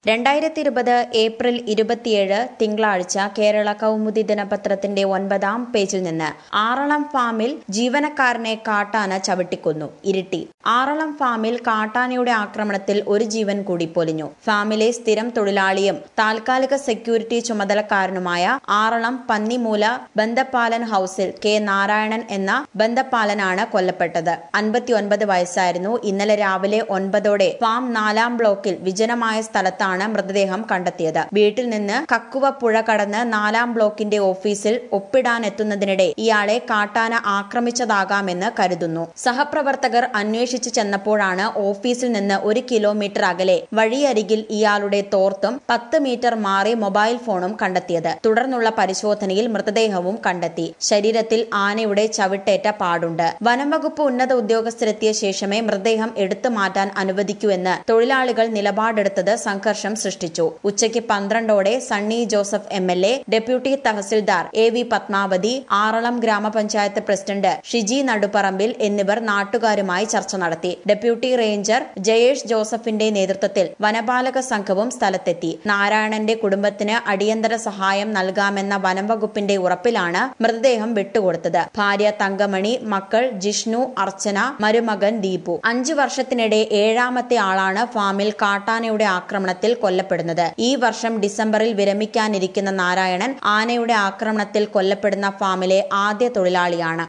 രണ്ടായിരത്തി ഇരുപത് ഏപ്രിൽ ഇരുപത്തിയേഴ് തിങ്കളാഴ്ച കേരള കൗമുദി ദിനപത്രത്തിന്റെ ഒൻപതാം പേജിൽ നിന്ന് ആറളം ഫാമിൽ ജീവനക്കാരനെ കാട്ടാന ചവിട്ടിക്കൊന്നു ഇരിട്ടി ആറളം ഫാമിൽ കാട്ടാനയുടെ ആക്രമണത്തിൽ ഒരു ജീവൻ കൂടി പൊലിഞ്ഞു ഫാമിലെ സ്ഥിരം തൊഴിലാളിയും താൽക്കാലിക സെക്യൂരിറ്റി ചുമതലക്കാരനുമായ ആറളം പന്നിമൂല ബന്ധപ്പാലൻ ഹൌസിൽ കെ നാരായണൻ എന്ന ബന്ധപ്പാലനാണ് കൊല്ലപ്പെട്ടത് അൻപത്തിയൊൻപത് വയസ്സായിരുന്നു ഇന്നലെ രാവിലെ ഒൻപതോടെ ഫാം നാലാം ബ്ലോക്കിൽ വിജനമായ സ്ഥലത്താണ് മൃതദേഹം കണ്ടെത്തിയത് വീട്ടിൽ നിന്ന് കക്കുവ പുഴ കടന്ന് നാലാം ബ്ലോക്കിന്റെ ഓഫീസിൽ ഒപ്പിടാനെത്തുന്നതിനിടെ ഇയാളെ കാട്ടാന ആക്രമിച്ചതാകാമെന്ന് കരുതുന്നു സഹപ്രവർത്തകർ അന്വേഷിച്ചു ചെന്നപ്പോഴാണ് ഓഫീസിൽ നിന്ന് ഒരു കിലോമീറ്റർ അകലെ വഴിയരികിൽ ഇയാളുടെ തോർത്തും പത്ത് മീറ്റർ മാറി മൊബൈൽ ഫോണും കണ്ടെത്തിയത് തുടർന്നുള്ള പരിശോധനയിൽ മൃതദേഹവും കണ്ടെത്തി ശരീരത്തിൽ ആനയുടെ ചവിട്ടേറ്റ പാടുണ്ട് വനംവകുപ്പ് ഉന്നത ഉദ്യോഗസ്ഥരെത്തിയ ശേഷമേ മൃതദേഹം എടുത്തു മാറ്റാൻ അനുവദിക്കൂ എന്ന് തൊഴിലാളികൾ നിലപാടെടുത്തത് സംഘർഷം സൃഷ്ടിച്ചു ഉച്ചയ്ക്ക് പന്ത്രണ്ടോടെ Sunny Joseph M L A deputy tahsildar A V Padmavathi Aralam ഗ്രാമപഞ്ചായത്ത് പ്രസിഡന്റ് ഷിജി നടുപ്പറമ്പിൽ എന്നിവർ നാട്ടുകാരുമായി ചർച്ച നടത്തി ഡെപ്യൂട്ടി റേഞ്ചർ ജയേഷ് ജോസഫിന്റെ നേതൃത്വത്തിൽ വനപാലക സംഘവും സ്ഥലത്തെത്തി നാരായണന്റെ കുടുംബത്തിന് അടിയന്തര സഹായം നൽകാമെന്ന വനംവകുപ്പിന്റെ ഉറപ്പിലാണ് മൃതദേഹം വിട്ടുകൊടുത്തത് ഭാര്യ തങ്കമണി മക്കൾ ജിഷ്ണു അർച്ചന മരുമകൻ ദീപു അഞ്ചു വർഷത്തിനിടെ ഏഴാമത്തെ ആളാണ് ഫാമിൽ കാട്ടാനയുടെ ആക്രമണത്തിൽ കൊല്ലപ്പെടുന്നത് ഈ വർഷം ഡിസംബറിൽ വിരമിക്കാനിരിക്കുന്ന നാരായണൻ ആനയുടെ ആക്രമണത്തിൽ കൊല്ലപ്പെടുന്ന ഫാമിലെ ആദ്യ തൊഴിലാളിയാണ്